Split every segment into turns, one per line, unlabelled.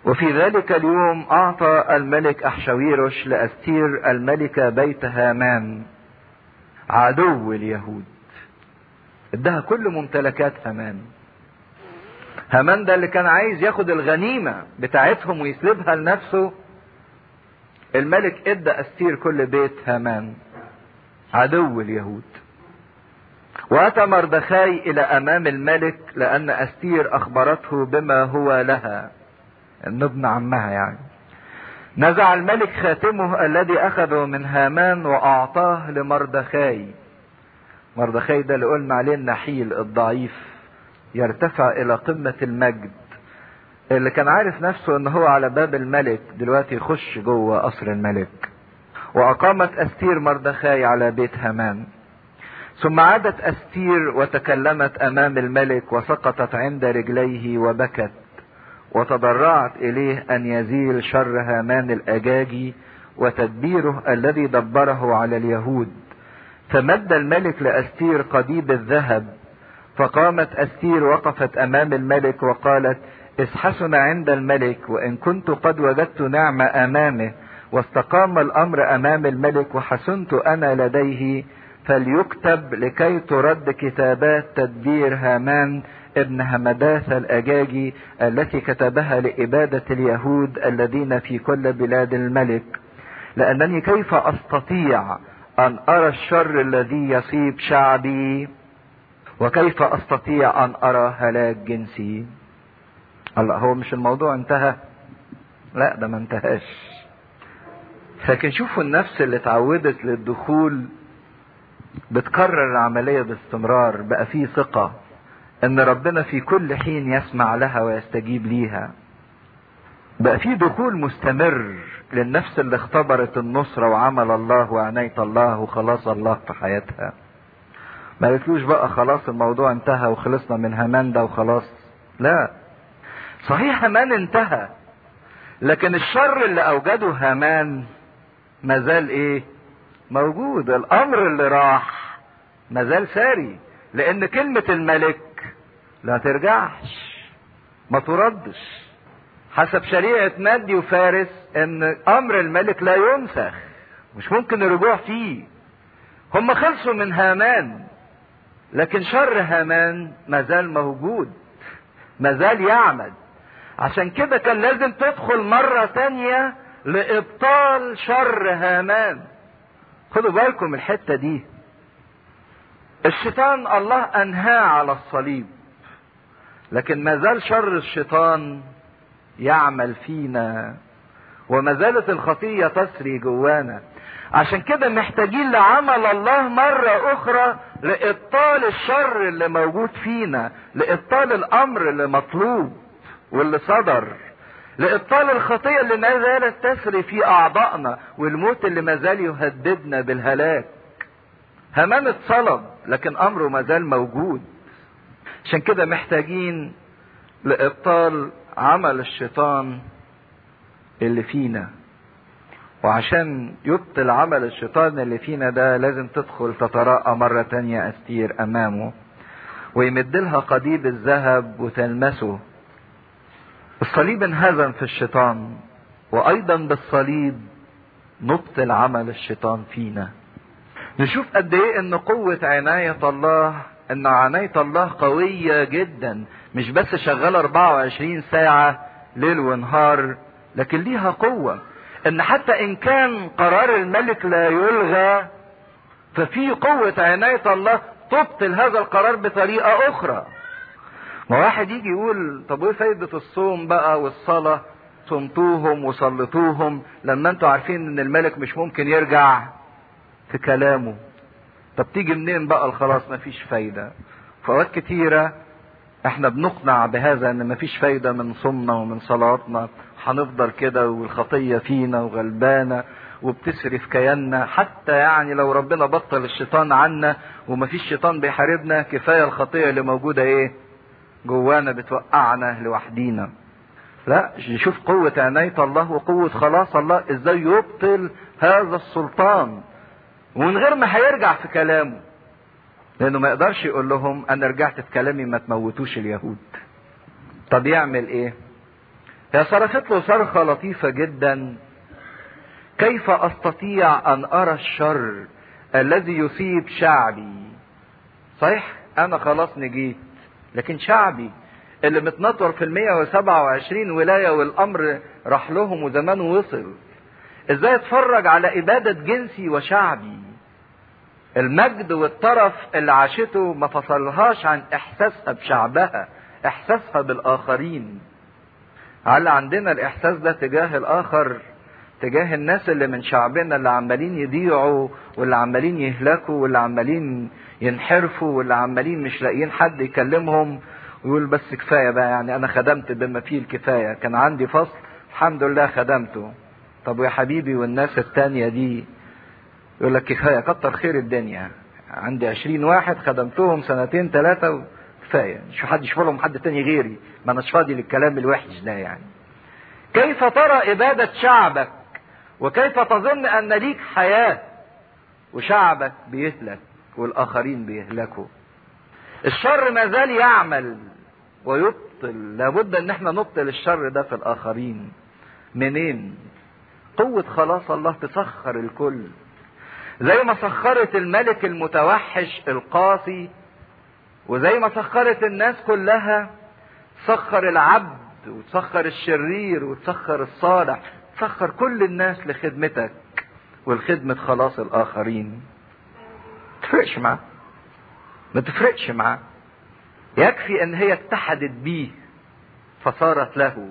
وفي ذلك اليوم اعطى الملك احشويرش لاستير الملكة بيت هامان عدو اليهود ادها كل ممتلكات هامان هامان ده اللي كان عايز ياخد الغنيمة بتاعتهم ويسلبها لنفسه الملك ادى استير كل بيت هامان عدو اليهود واتى مردخاي الى امام الملك لان استير اخبرته بما هو لها ان ابن عمها يعني نزع الملك خاتمه الذي اخذه من هامان واعطاه لمردخاي مردخاي ده اللي قلنا عليه النحيل الضعيف يرتفع الى قمة المجد اللي كان عارف نفسه ان هو على باب الملك دلوقتي يخش جوه قصر الملك واقامت استير مردخاي على بيت هامان ثم عادت استير وتكلمت امام الملك وسقطت عند رجليه وبكت وتضرعت اليه ان يزيل شر هامان الاجاجي وتدبيره الذي دبره على اليهود فمد الملك لاستير قضيب الذهب فقامت استير وقفت امام الملك وقالت اسحسن عند الملك وان كنت قد وجدت نعمة امامه واستقام الامر امام الملك وحسنت انا لديه فليكتب لكي ترد كتابات تدبير هامان ابن همداث الاجاجي التي كتبها لابادة اليهود الذين في كل بلاد الملك لانني كيف استطيع ان ارى الشر الذي يصيب شعبي وكيف استطيع ان ارى هلاك جنسي الله هو مش الموضوع انتهى لا ده ما انتهاش لكن شوفوا النفس اللي اتعودت للدخول بتكرر العملية باستمرار بقى فيه ثقة ان ربنا في كل حين يسمع لها ويستجيب ليها بقى فيه دخول مستمر للنفس اللي اختبرت النصرة وعمل الله وعناية الله وخلاص الله في حياتها ما قالتلوش بقى خلاص الموضوع انتهى وخلصنا من هامان ده وخلاص لا صحيح هامان انتهى لكن الشر اللي اوجده هامان مازال ايه موجود الامر اللي راح مازال ساري لان كلمة الملك لا ترجعش ما تردش حسب شريعة مادي وفارس ان امر الملك لا ينسخ مش ممكن الرجوع فيه هم خلصوا من هامان لكن شر هامان مازال موجود مازال يعمل عشان كده كان لازم تدخل مرة تانية لابطال شر هامان خدوا بالكم الحتة دي الشيطان الله انهاه على الصليب لكن ما زال شر الشيطان يعمل فينا وما زالت الخطية تسري جوانا عشان كده محتاجين لعمل الله مرة أخرى لإبطال الشر اللي موجود فينا لإبطال الأمر اللي مطلوب واللي صدر لإبطال الخطية اللي ما زالت تسري في أعضائنا والموت اللي ما زال يهددنا بالهلاك همان اتصلب لكن أمره ما زال موجود عشان كده محتاجين لإبطال عمل الشيطان اللي فينا وعشان يبطل عمل الشيطان اللي فينا ده لازم تدخل تتراءى مرة تانية أستير أمامه ويمد لها قضيب الذهب وتلمسه الصليب انهزم في الشيطان وأيضا بالصليب نبطل عمل الشيطان فينا نشوف قد ايه ان قوة عناية الله ان عناية الله قوية جدا مش بس شغالة 24 ساعة ليل ونهار لكن ليها قوة ان حتى ان كان قرار الملك لا يلغى ففي قوة عناية الله تبطل هذا القرار بطريقة اخرى ما واحد يجي يقول طب ايه فايدة الصوم بقى والصلاة صمتوهم وصلتوهم لما انتوا عارفين ان الملك مش ممكن يرجع في كلامه طب تيجي منين بقى الخلاص مفيش فايدة فوقت كتيرة احنا بنقنع بهذا ان مفيش فايدة من صومنا ومن صلاتنا هنفضل كده والخطية فينا وغلبانة وبتسري في كياننا حتى يعني لو ربنا بطل الشيطان عنا ومفيش شيطان بيحاربنا كفاية الخطية اللي موجودة ايه جوانا بتوقعنا لوحدينا لا شوف قوة عناية الله وقوة خلاص الله ازاي يبطل هذا السلطان ومن غير ما هيرجع في كلامه لانه ما يقدرش يقول لهم انا رجعت في كلامي ما تموتوش اليهود طب يعمل ايه هي صرخت له صرخة لطيفة جدا كيف استطيع ان ارى الشر الذي يصيب شعبي صحيح انا خلاص نجيت لكن شعبي اللي متنطور في المية وسبعة وعشرين ولاية والامر راح لهم وزمان وصل ازاي اتفرج على ابادة جنسي وشعبي المجد والطرف اللي عاشته ما فصلهاش عن احساسها بشعبها احساسها بالاخرين هل عندنا الاحساس ده تجاه الاخر تجاه الناس اللي من شعبنا اللي عمالين يضيعوا واللي عمالين يهلكوا واللي عمالين ينحرفوا واللي عمالين مش لاقيين حد يكلمهم ويقول بس كفايه بقى يعني انا خدمت بما فيه الكفايه كان عندي فصل الحمد لله خدمته طب ويا حبيبي والناس التانية دي يقول لك كفايه كتر خير الدنيا عندي عشرين واحد خدمتهم سنتين ثلاثه كفايه مش حد يشوف لهم حد تاني غيري ما اناش فاضي للكلام الوحش ده يعني كيف ترى اباده شعبك وكيف تظن ان ليك حياه وشعبك بيهلك والاخرين بيهلكوا الشر ما زال يعمل ويبطل لابد ان احنا نبطل الشر ده في الاخرين منين قوة خلاص الله تسخر الكل زي ما سخرت الملك المتوحش القاسي وزي ما سخرت الناس كلها تسخر العبد وتسخر الشرير وتسخر الصالح تسخر كل الناس لخدمتك والخدمة خلاص الآخرين تفرقش معاه ما تفرقش معاه يكفي ان هي اتحدت بيه فصارت له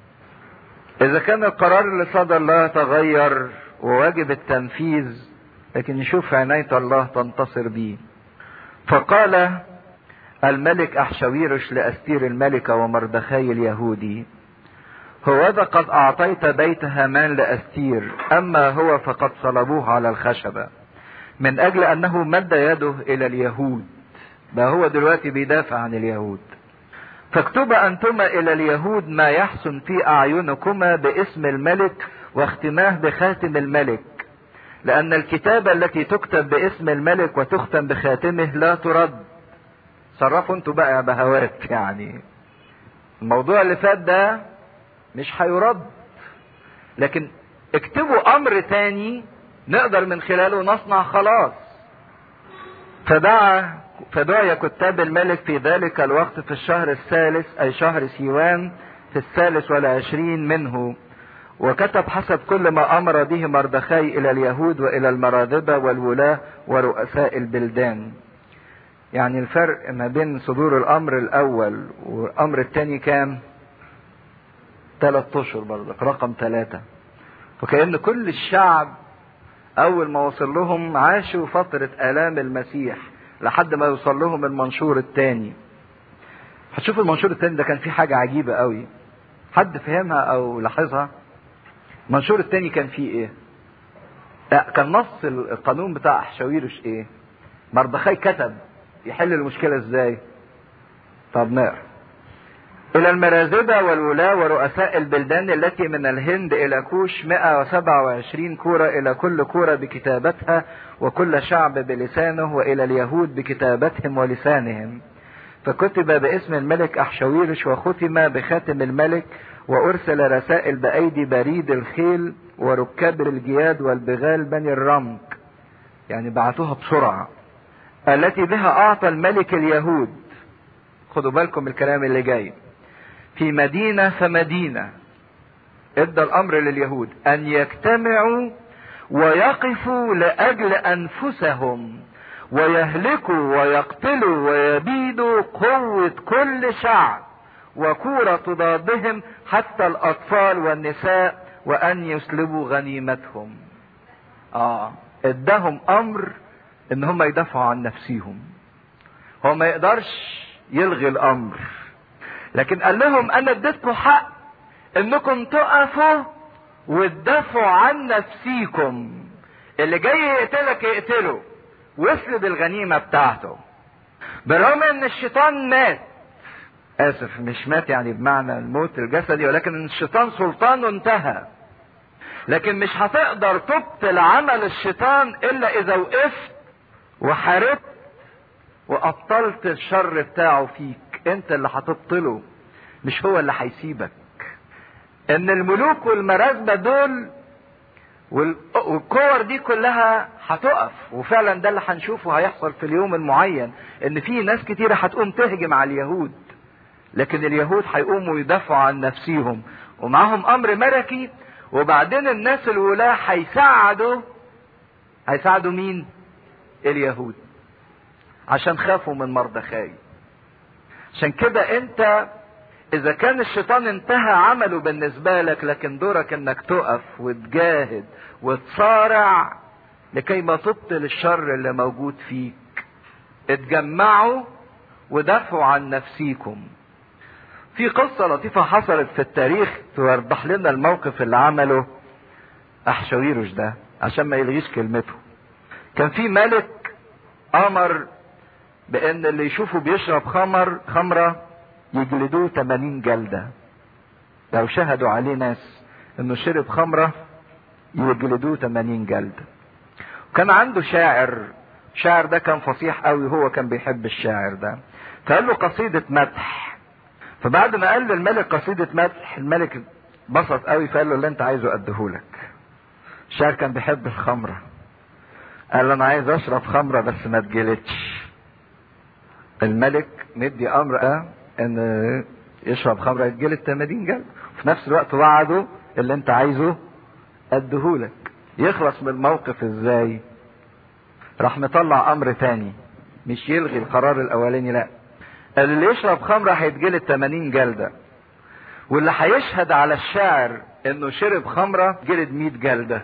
اذا كان القرار اللي صدر لا يتغير وواجب التنفيذ لكن نشوف عناية الله تنتصر بيه فقال الملك أحشويرش لأستير الملكة ومردخاي اليهودي هوذا قد أعطيت بيت هامان لأستير أما هو فقد صلبوه على الخشبة من أجل أنه مد يده إلى اليهود بقى هو دلوقتي بيدافع عن اليهود فاكتبا أنتما إلى اليهود ما يحسن في أعينكما باسم الملك واختماه بخاتم الملك لأن الكتابة التي تكتب باسم الملك وتختم بخاتمه لا ترد صرفوا انتوا بقى يا بهوات يعني الموضوع اللي فات ده مش هيرد لكن اكتبوا امر تاني نقدر من خلاله نصنع خلاص فدعا فدعي كتاب الملك في ذلك الوقت في الشهر الثالث اي شهر سيوان في الثالث والعشرين منه وكتب حسب كل ما امر به مردخاي الى اليهود والى المراذبه والولاه ورؤساء البلدان يعني الفرق ما بين صدور الامر الاول والامر الثاني كام ثلاث اشهر برضك رقم ثلاثة وكأن كل الشعب اول ما وصل لهم عاشوا فترة الام المسيح لحد ما يوصل لهم المنشور الثاني هتشوف المنشور الثاني ده كان فيه حاجة عجيبة قوي حد فهمها او لاحظها المنشور الثاني كان فيه ايه لا كان نص القانون بتاع احشاويرش ايه مردخاي كتب يحل المشكلة ازاي طب نقرا إلى المرازبة والولاة ورؤساء البلدان التي من الهند إلى كوش 127 كورة إلى كل كورة بكتابتها وكل شعب بلسانه وإلى اليهود بكتابتهم ولسانهم فكتب باسم الملك أحشويرش وختم بخاتم الملك وأرسل رسائل بأيدي بريد الخيل وركاب الجياد والبغال بني الرمك يعني بعتوها بسرعة التي بها أعطى الملك اليهود خدوا بالكم الكلام اللي جاي في مدينة فمدينة ادى الامر لليهود ان يجتمعوا ويقفوا لاجل انفسهم ويهلكوا ويقتلوا ويبيدوا قوة كل شعب وكورة تضادهم حتى الاطفال والنساء وان يسلبوا غنيمتهم اه ادهم امر ان هم يدافعوا عن نفسيهم هو ما يقدرش يلغي الامر لكن قال لهم انا اديتكم حق انكم تقفوا وتدافعوا عن نفسيكم اللي جاي يقتلك يقتله واسلب الغنيمة بتاعته بالرغم ان الشيطان مات اسف مش مات يعني بمعنى الموت الجسدي ولكن الشيطان سلطانه انتهى لكن مش هتقدر تبطل عمل الشيطان الا اذا وقفت وحاربت وابطلت الشر بتاعه فيك انت اللي هتبطله مش هو اللي هيسيبك ان الملوك والمرازبة دول والكور دي كلها هتقف وفعلا ده اللي هنشوفه هيحصل في اليوم المعين ان في ناس كتيرة هتقوم تهجم على اليهود لكن اليهود هيقوموا يدافعوا عن نفسيهم ومعاهم امر ملكي وبعدين الناس الولاة هيساعدوا هيساعدوا مين اليهود عشان خافوا من مردخاي عشان كده انت اذا كان الشيطان انتهى عمله بالنسبة لك لكن دورك انك تقف وتجاهد وتصارع لكي ما تبطل الشر اللي موجود فيك اتجمعوا ودافعوا عن نفسيكم في قصة لطيفة حصلت في التاريخ توضح لنا الموقف اللي عمله أحشويروش ده عشان ما يلغيش كلمته كان في ملك أمر بأن اللي يشوفه بيشرب خمر خمرة يجلدوه 80 جلدة لو شهدوا عليه ناس انه شرب خمرة يجلدوه 80 جلدة كان عنده شاعر الشاعر ده كان فصيح قوي هو كان بيحب الشاعر ده فقال له قصيدة مدح فبعد ما قال للملك قصيدة مدح الملك بسط قوي فقال له اللي انت عايزه اديهولك الشاعر كان بيحب الخمرة قال له انا عايز اشرب خمرة بس ما تجلدش الملك مدي امر اه ان يشرب خمرة يتجلد 80 جلد في نفس الوقت وعده اللي انت عايزه اديهولك يخلص من الموقف ازاي راح مطلع امر تاني مش يلغي القرار الاولاني لا اللي يشرب خمرة هيتجلد 80 جلدة واللي هيشهد على الشاعر انه شرب خمرة جلد 100 جلدة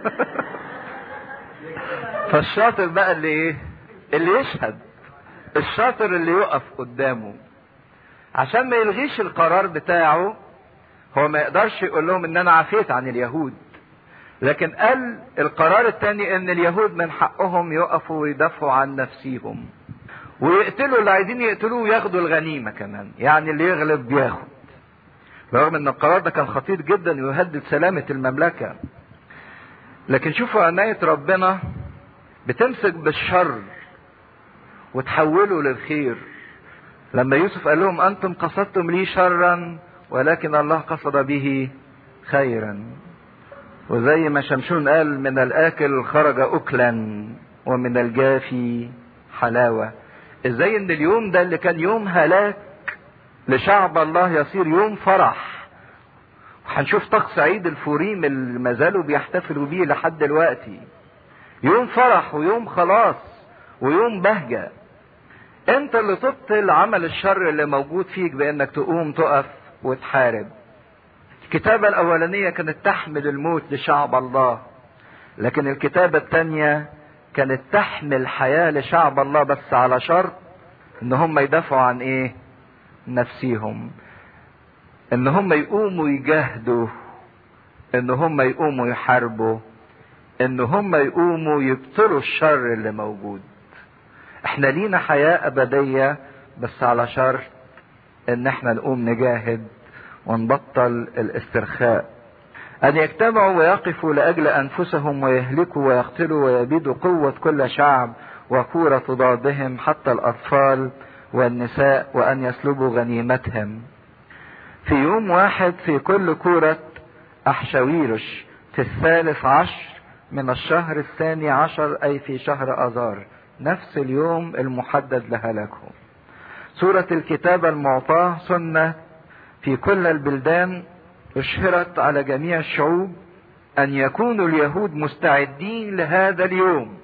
فالشاطر بقى اللي ايه اللي يشهد الشاطر اللي يقف قدامه عشان ما يلغيش القرار بتاعه هو ما يقدرش يقول لهم ان انا عفيت عن اليهود لكن قال القرار الثاني ان اليهود من حقهم يقفوا ويدافعوا عن نفسيهم ويقتلوا اللي عايزين يقتلوه وياخدوا الغنيمة كمان يعني اللي يغلب بياخد رغم ان القرار ده كان خطير جدا ويهدد سلامة المملكة لكن شوفوا عناية ربنا بتمسك بالشر وتحوله للخير لما يوسف قال لهم انتم قصدتم لي شرا ولكن الله قصد به خيرا وزي ما شمشون قال من الاكل خرج اكلا ومن الجافي حلاوه ازاي ان اليوم ده اللي كان يوم هلاك لشعب الله يصير يوم فرح هنشوف طقس عيد الفوريم اللي ما زالوا بيحتفلوا بيه لحد دلوقتي يوم فرح ويوم خلاص ويوم بهجه انت اللي تبطل عمل الشر اللي موجود فيك بانك تقوم تقف وتحارب الكتابة الاولانية كانت تحمل الموت لشعب الله لكن الكتابة الثانية كانت تحمل حياة لشعب الله بس على شرط ان هم يدافعوا عن ايه نفسيهم ان هم يقوموا يجاهدوا ان هم يقوموا يحاربوا ان هم يقوموا يبطلوا الشر اللي موجود احنا لينا حياة ابدية بس على شرط ان احنا نقوم نجاهد ونبطل الاسترخاء ان يجتمعوا ويقفوا لاجل انفسهم ويهلكوا ويقتلوا ويبيدوا قوة كل شعب وكورة تضادهم حتى الاطفال والنساء وان يسلبوا غنيمتهم في يوم واحد في كل كورة احشاويرش في الثالث عشر من الشهر الثاني عشر اي في شهر اذار نفس اليوم المحدد لهلاكهم سورة الكتابة المعطاة سنة في كل البلدان اشهرت على جميع الشعوب ان يكونوا اليهود مستعدين لهذا اليوم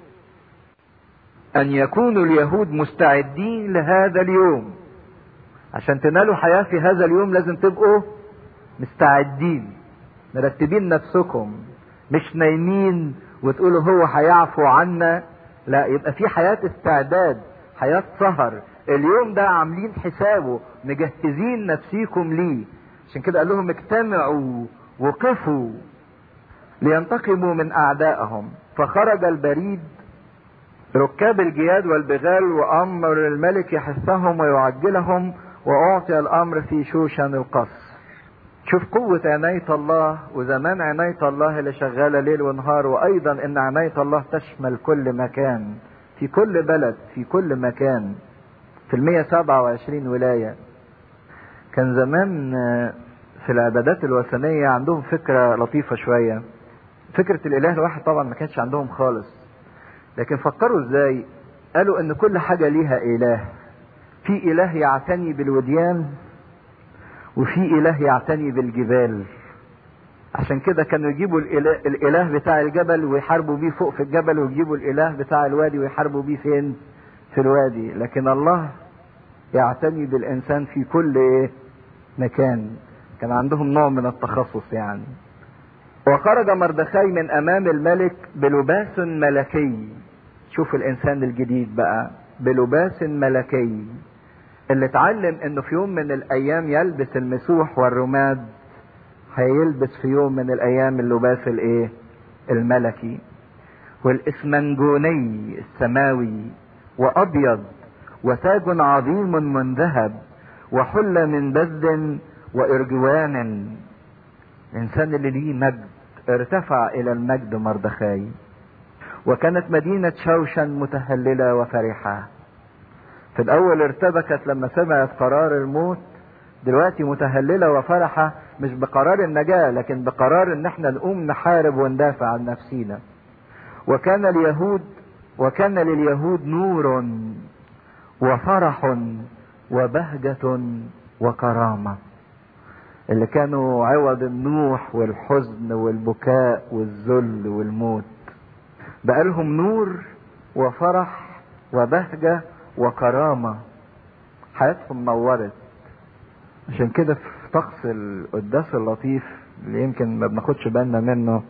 ان يكونوا اليهود مستعدين لهذا اليوم عشان تنالوا حياة في هذا اليوم لازم تبقوا مستعدين مرتبين نفسكم مش نايمين وتقولوا هو هيعفو عنا لا يبقى في حياة استعداد حياة سهر اليوم ده عاملين حسابه مجهزين نفسيكم ليه عشان كده قال لهم اجتمعوا وقفوا لينتقموا من اعدائهم فخرج البريد ركاب الجياد والبغال وامر الملك يحثهم ويعجلهم واعطي الامر في شوشن القصر شوف قوة عناية الله وزمان عناية الله اللي شغالة ليل ونهار وأيضا إن عناية الله تشمل كل مكان في كل بلد في كل مكان في المية سبعة وعشرين ولاية كان زمان في العبادات الوثنية عندهم فكرة لطيفة شوية فكرة الإله الواحد طبعا ما كانش عندهم خالص لكن فكروا ازاي قالوا ان كل حاجة ليها إله في إله يعتني بالوديان وفي إله يعتني بالجبال عشان كده كانوا يجيبوا الإله, الإله بتاع الجبل ويحاربوا بيه فوق في الجبل ويجيبوا الإله بتاع الوادي ويحاربوا بيه فين في الوادي لكن الله يعتني بالإنسان في كل إيه مكان كان عندهم نوع من التخصص يعني وخرج مردخاي من امام الملك بلباس ملكي شوف الانسان الجديد بقى بلباس ملكي اللي اتعلم انه في يوم من الايام يلبس المسوح والرماد هيلبس في يوم من الايام اللباس الايه الملكي والاسمنجوني السماوي وابيض وتاج عظيم من ذهب وحل من بذ وارجوان الانسان اللي ليه مجد ارتفع الى المجد مردخاي وكانت مدينة شوشن متهللة وفرحة في الاول ارتبكت لما سمعت قرار الموت دلوقتي متهللة وفرحة مش بقرار النجاة لكن بقرار ان احنا نقوم نحارب وندافع عن نفسينا وكان اليهود وكان لليهود نور وفرح وبهجة وكرامة اللي كانوا عوض النوح والحزن والبكاء والذل والموت بقى لهم نور وفرح وبهجة وكرامة حياتهم نورت عشان كده في طقس القداس اللطيف اللي يمكن ما بناخدش بالنا منه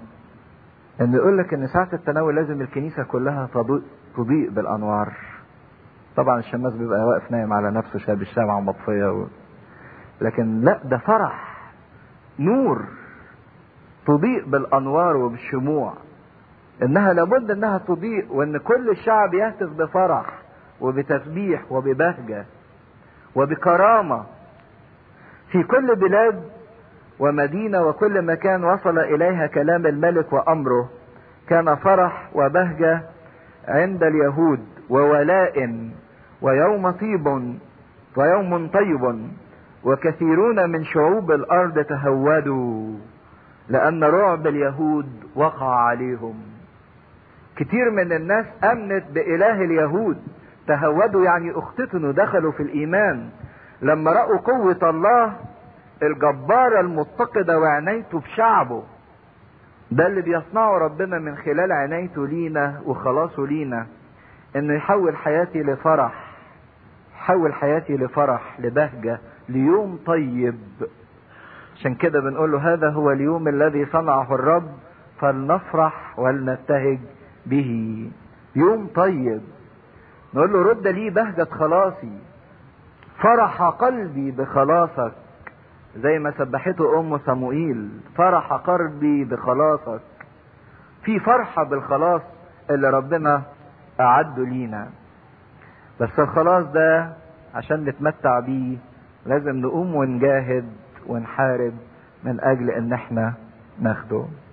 ان يقول لك ان ساعة التناول لازم الكنيسة كلها تضيء, تضيء بالانوار طبعا الشماس بيبقى واقف نايم على نفسه شاب الشمعة مطفية و... لكن لا ده فرح نور تضيء بالانوار وبالشموع انها لابد انها تضيء وان كل الشعب يهتف بفرح وبتسبيح وببهجة وبكرامة في كل بلاد ومدينة وكل مكان وصل إليها كلام الملك وأمره كان فرح وبهجة عند اليهود وولاء ويوم طيب ويوم طيب وكثيرون من شعوب الأرض تهودوا لأن رعب اليهود وقع عليهم كتير من الناس أمنت بإله اليهود تهودوا يعني اختتنوا دخلوا في الإيمان لما رأوا قوة الله الجبارة المتقدة وعنايته بشعبه ده اللي بيصنعه ربنا من خلال عنايته لينا وخلاصه لينا انه يحول حياتي لفرح حول حياتي لفرح لبهجة ليوم طيب عشان كده بنقول له هذا هو اليوم الذي صنعه الرب فلنفرح ولنبتهج به يوم طيب نقول له رد لي بهجة خلاصي فرح قلبي بخلاصك زي ما سبحته ام صموئيل فرح قلبي بخلاصك في فرحة بالخلاص اللي ربنا اعده لينا بس الخلاص ده عشان نتمتع بيه لازم نقوم ونجاهد ونحارب من اجل ان احنا ناخده